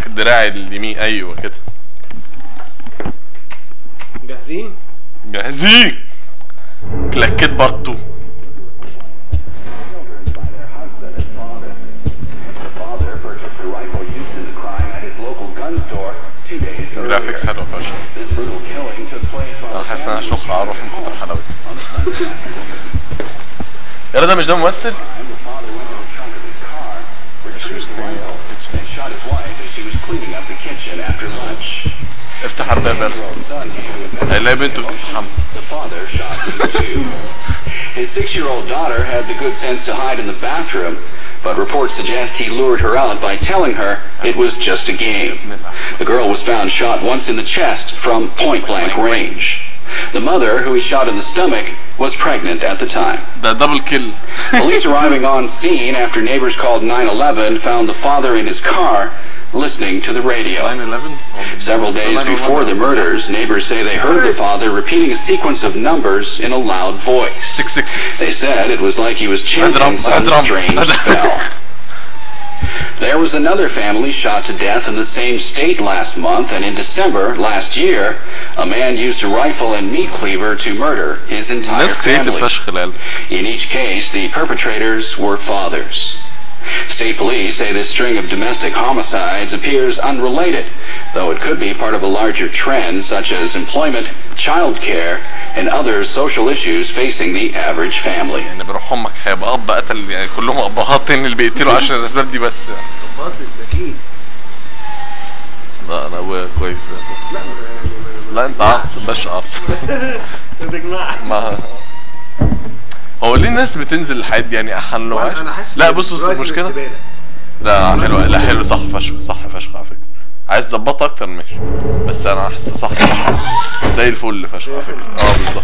دراعي اليمين ايوه كده جاهزين جاهزين كلاكيت بارت 2 father purchased a rifle used in the crime at his local gun store two days earlier. جرافيكس حلو فشخ This brutal killing took place while انا حاسس ان انا شخ اروح من كتر حلاوتها يا رضا مش ده ممثل؟ the father went to the trunk of his car, retrieved the rifle, and shot his wife as she was cleaning up the kitchen after lunch. افتح الباب يلا His son came to هيلاقي بنته بتستحمى The father shot him too. His six-year-old daughter had the good sense to hide in the bathroom, but reports suggest he lured her out by telling her it was just a game. The girl was found shot once in the chest from point-blank range. The mother, who he shot in the stomach, was pregnant at the time. ده دبل كيل Police arriving on scene after neighbors called 911 found the father in his car listening to the radio. 9/11 Several days before the murders, neighbors say they heard the father repeating a sequence of numbers in a loud voice. 666 They said it was like he was chanting أضرب some أضرب strange spell. There was another family shot to death in the same state last month, and in December last year, a man used a rifle and meat cleaver to murder his entire ناس كريتيف family. فشخ العيال In each case, the perpetrators were fathers. State police say this string of domestic homicides appears unrelated, though it could be part of a larger trend such as employment, child care, and other social issues facing the average family. يعني بروح امك هيبقى اب قتل يعني كلهم ابهات تاني اللي بيقتلوا عشان الاسباب دي بس يعني. باطل اكيد لا انا ابويا كويس لا ما- يعني ما- لا انت عرس باش عرس ما تجمعش ما هو ليه الناس بتنزل الحاجات دي يعني احلوهاش انا حاسس لا إن بص بص دلوقتي المشكله الزبالة. لا حلو لا حلو صح فشخ صح فشخ على فكره عايز تظبطها اكتر ماشي بس انا حاسس صح فشخ زي الفل فشخ على فكره اه بالظبط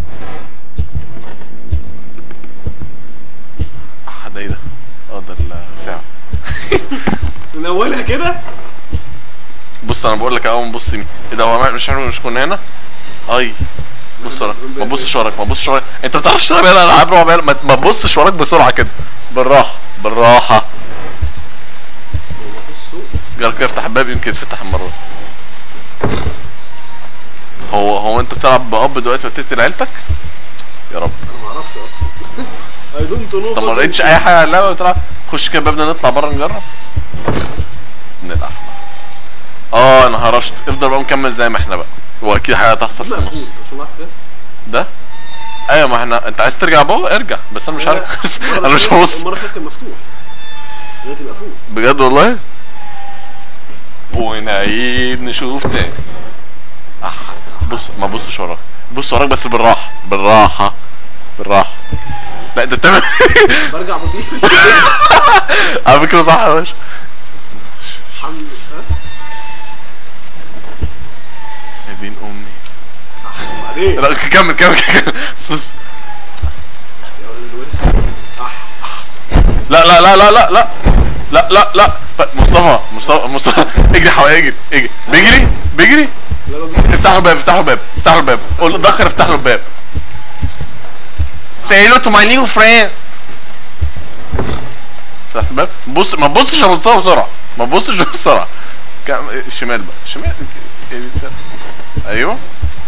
آه، ده ايه ده؟ اه ده الساعه من اولها كده بص انا بقول لك اول ما تبص يمين ايه ده هو مش احنا مش كنا هنا؟ اي بص وراك ما تبصش وراك ما تبصش وراك انت ما بتعرفش تلعب يلا العاب رعب يلا. ما ما تبصش وراك بسرعه كده بالراحه بالراحه هو مفيش صوت جرب كده افتح الباب يمكن يتفتح المره دي. هو هو انت بتلعب باب دلوقتي وتقتل عيلتك؟ يا رب انا ما اعرفش اصلا اي دونت نو طب ما لقيتش اي حاجه على اللعبه بتلعب خش كده بابنا نطلع بره نجرب نلعب اه انا هرشت افضل بقى مكمل زي ما احنا بقى هو اكيد حاجه هتحصل في مقفول النص مش ماسك كده ده ايوه ما احنا انت عايز ترجع بابا ارجع بس انا مش عارف المرة انا مش اللي فاتت- هبص المره اللي فاتت كان مفتوح دلوقتي مقفول بجد والله ونعيد نشوف تاني أح. بص ما بصش وراك بص وراك بس بالراحه بالراحه بالراحه لا انت بتعمل برجع بطيء على فكره صح يا باشا الحمد لله يا دين امي أح، وبعدين لا كمل كمل كمل يا ولد الورث اح لا لا لا لا لا لا لا لا لا مصطفى مصطفى مصطفى اجري حوالي اجري اجري بيجري بيجري لا ما بيجي. افتح له الباب افتح له الباب افتح له الباب قول له دخل افتح له الباب say hello to my new friend فتحت الباب بص ما تبصش يا مصطفى بسرعه ما تبصش بسرعه كم الشمال بقى الشمال إيه دي بتاع؟ ايوه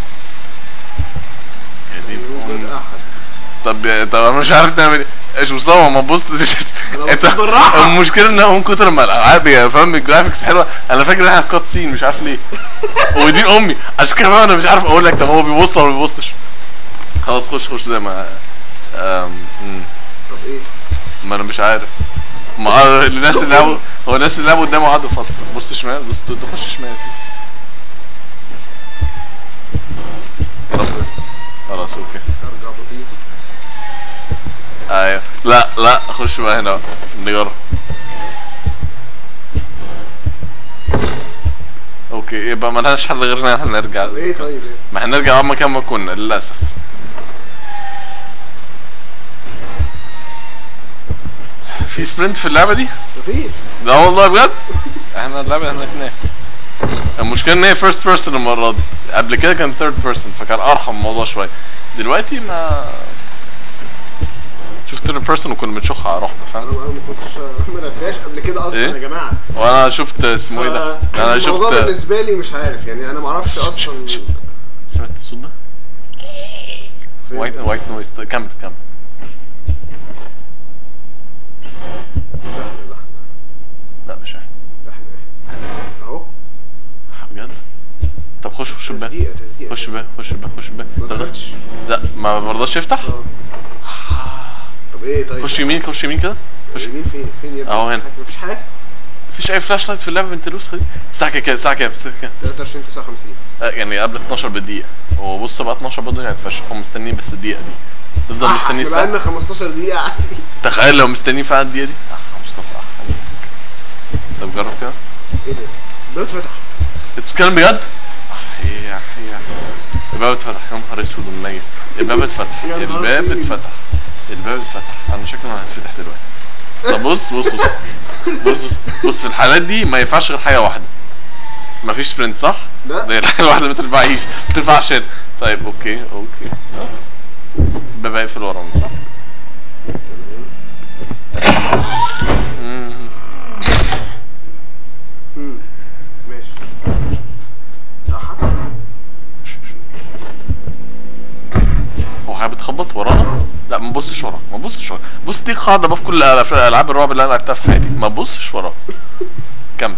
يا دين يوجد أمي. احد طب طب انا مش عارف نعمل ايه ايش مصطفى ما تبصش أنا بصيت بالراحة. المشكله ان من كتر ما الالعاب يا فاهم الجرافيكس حلوه انا فاكر ان احنا في كات سين مش عارف ليه ودي امي عشان كده بقى انا مش عارف اقول لك طب هو بيبص ولا ما بيبصش خلاص خش خش زي ما أم... مم. طب ايه ما انا مش عارف ما هو الناس اللي لعبوا هو الناس اللي لعبوا قدامه قعدوا فتره بص شمال بص تخش شمال يا سيدي رب خلاص اوكي ارجع بطيء ايوه لا لا خش بقى هنا بقى. نجرب اوكي يبقى ما لهاش حل غير ان احنا نرجع طب ايه طيب ايه ما هنرجع اول مكان ما كنا للاسف في سبرنت في اللعبه دي مفيش لا والله بجد احنا اللعبه هناك هناك المشكله ان هي فيرست بيرسون المره دي قبل كده كان ثيرد بيرسون فكان ارحم الموضوع شويه دلوقتي ما شفت ثيرد بيرسون وكنا بنشوفها رحنا انا فاهم انا ما كنتش ما لعبتهاش قبل كده اصلا إيه؟ يا جماعه وانا شفت اسمه ايه ده انا الموضوع شفت بالنسبه لي مش عارف يعني انا ما اعرفش اصلا سمعت الصوت ده فين. وايت وايت نويز كمل كمل لحن لحن لا مش احنا لحن إيه؟ اهو بجد طب خش خش الباب تزييق تزييق خش الباب خش الباب خش الباب ما طب ده- دخلتش لا ما برضاش يفتح اه طب ايه طيب خش يمين خش يمين كده خش يمين فين فين يا ابني أهو هنا. مفيش حاجه مفيش اي فلاش لايت في اللعبه بنت الوسخه دي الساعه كام الساعه كام الساعه كام 23 59 آه، يعني قبل 12 بالدقيقه وبص بقى 12 برضه هيتفشخ هم مستنيين بس الدقيقه دي تفضل مستني يبقى الساعه لنا 15 دقيقه عادي تخيل لو مستنيين فعلا الدقيقه دي اه مصطفى آه، عليك. طب جرب كده ايه ده الباب اتفتح انت بتتكلم بجد؟ يا يا الباب اتفتح يا نهار اسود ومنيل الباب اتفتح يا نهار الباب فين؟ اتفتح الباب اتفتح انا شكله هيتفتح دلوقتي طب بص بص بص بص بص بص في الحالات دي ما ينفعش غير حاجه واحده مفيش سبرنت صح؟ لا. دي الحاجه الواحده ما تنفعش ما تنفعش هنا. طيب اوكي اوكي آه. الباب هيقفل ورانا صح؟ مم. امم ماشي راحه هو حاجه بتخبط ورانا لا ما تبصش ورا ما تبصش ورا بص دي قاعده بقى في كل الألعاب- الالعاب الرعب اللي انا لعبتها في حياتي ما تبصش ورا كمل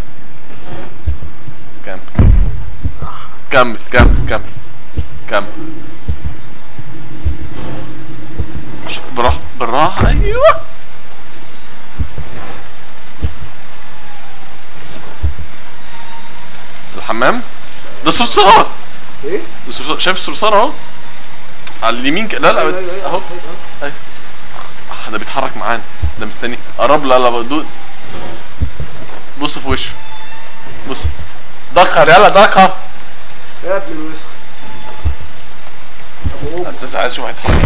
كمل كمل كمل كمل كمل ش- بالراحه بالراحه ايوه الحمام ده صرصار ايه ده صرصار شايف الصرصار اهو على اليمين ك... لا لا أيوة، أيوة، أيوة، اهو أيوة. آه، ده بيتحرك معانا ده مستني قرب لا لا دول بص في وشه بص دقر يلا دقر يا ابن الوسخ طب قوم اساس عايز اشوف هيتحرك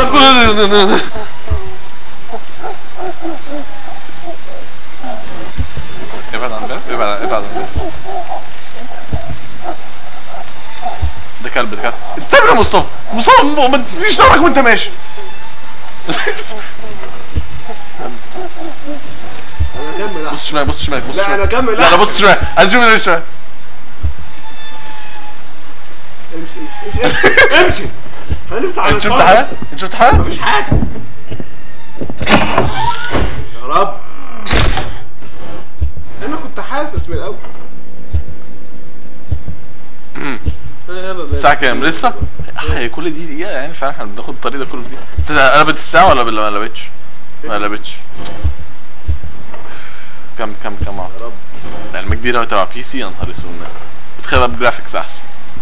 ابعد عن الباب ابعد ابعد عن الباب ده كلب ده كلب استنى يا مصطفى مصطفى ما ما تديش ظهرك وانت ماشي انا اكمل بص شمال بص شمال بص لا، شمال أنا أكمل لا لا أحسن. بص شمال عايز اشوف من شمال امشي امشي امشي امشي انا لسه على انت شفت الفاضي. حاجه؟ انت شفت حاجه؟ مفيش حاجه يا رب انا كنت حاسس من الاول مم. يلا بقى. الساعة كام؟ لسه؟ هي كل دي دقيقة يعني فعلا احنا بناخد الطريق ده كله في دقيقة بس إنت قلبت الساعة ولا ولا ما قلبتش؟ ما قلبتش كم كم كم يا رب علمك دي لو تبع بي سي يا نهار اسود بتخيل بقى بجرافيكس احسن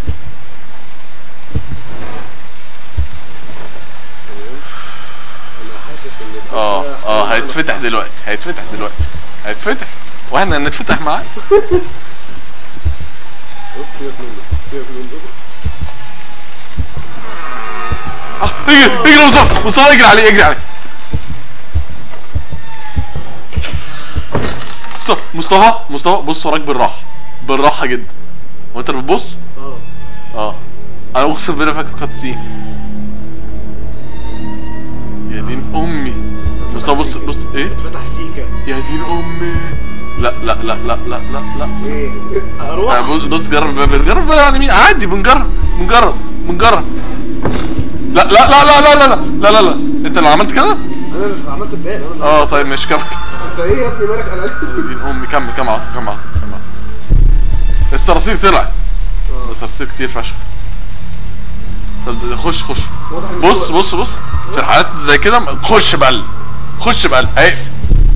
انا حاسس ان الباب اه ده اه هيبقى هيتفتح صعب. دلوقتي هيتفتح دلوقتي هيتفتح واحنا هنتفتح معاه بص سيبك منه سيبك منه اه اجري اجري يا مصطفى مصطفى اجري عليه اجري عليه مصطفى مصطفى مصطفى بص وراك بالراحة بالراحة جدا وانت بتبص اه اه انا اقسم بالله فاكر كاتسين يا دين امي مصطفى بص بص ايه اتفتح سيكا يا دين امي لا لا لا لا لا لا لا ايه آه، اروح بص بص جرب الباب جرب الباب على مين عادي بنجرب بنجرب بنجرب لا لا لا لا لا لا لا لا لا لا انت اللي عملت كده؟ انا اللي عملت الباب انا اللي اه عملت طيب ماشي كمل انت ايه يا ابني مالك انا يا دين امي كمل كمل عاطف كمل عاطف كمل عاطف. الصراصير طلعت ده صراصير كتير فشخ طب ده- خش خش واضح إن بص هو- بص بص في الحالات زي كده خش بقلب خش بقلب هيقفل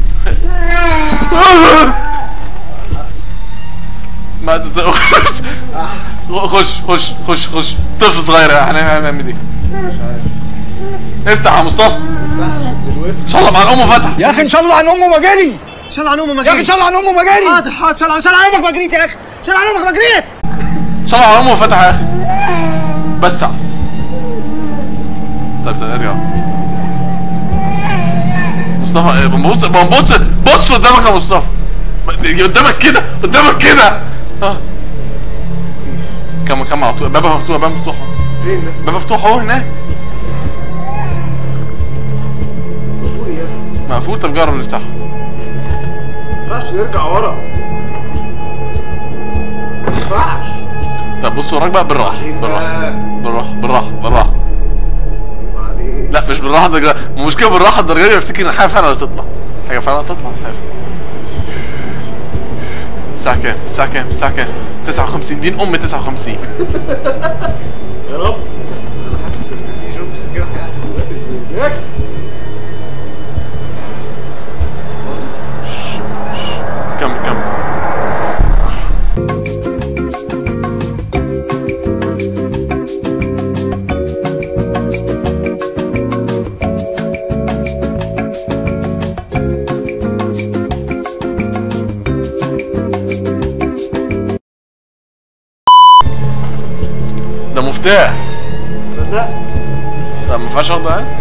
ما تت- خش خش خش خش طفل صغير يعني هنعمل ايه مش عارف افتح يا مصطفى افتحش الوسخ ان شاء الله مع الام فتح يا اخي ان شاء الله عن امه ما جري شال عن امه ما يا اخي ان شاء الله عن امه ما جري حاضر حاضر شال عن شال عن امك ما جريت يا اخي شال عن امك ما جريت ان شاء الله مع الام فتح يا اخي بس عاوز طيب طيب ارجع مصطفى إيه، بنبص بنبص بص قدامك يا مصطفى قدامك كده قدامك كده اه كم كم على طول بابها مفتوح بابها مفتوح فين ده؟ بابها مفتوح اهو هناك مقفول طب جرب نفتحه ما ينفعش نرجع ورا ما ينفعش طب بص وراك بقى بالراحه بعدين بالراحه بقى بالراحه بالراحه بالراحه بعدين لا مش بالراحه الدرجه المشكله بالراحه الدرجه دي بفتكر ان حاجه فعلا هتطلع حاجه فعلا هتطلع حاجه فعلا. الساعه كام الساعه كام الساعه كام 59 دين ام 59 يا رب انا حاسس ان في جوب سكير هيحصل دلوقتي هناك كمل كمل ده مفتاح تصدق لا ما ينفعش اخده يعني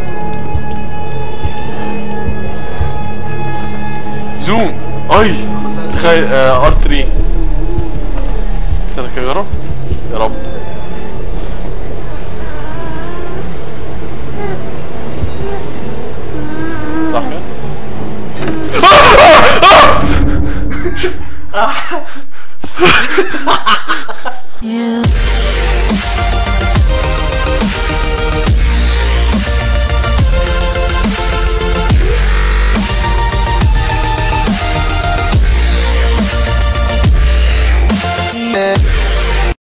زوم اي عملتها ازاي؟ تخيل ار 3 استنى كده جرب يا رب صح كده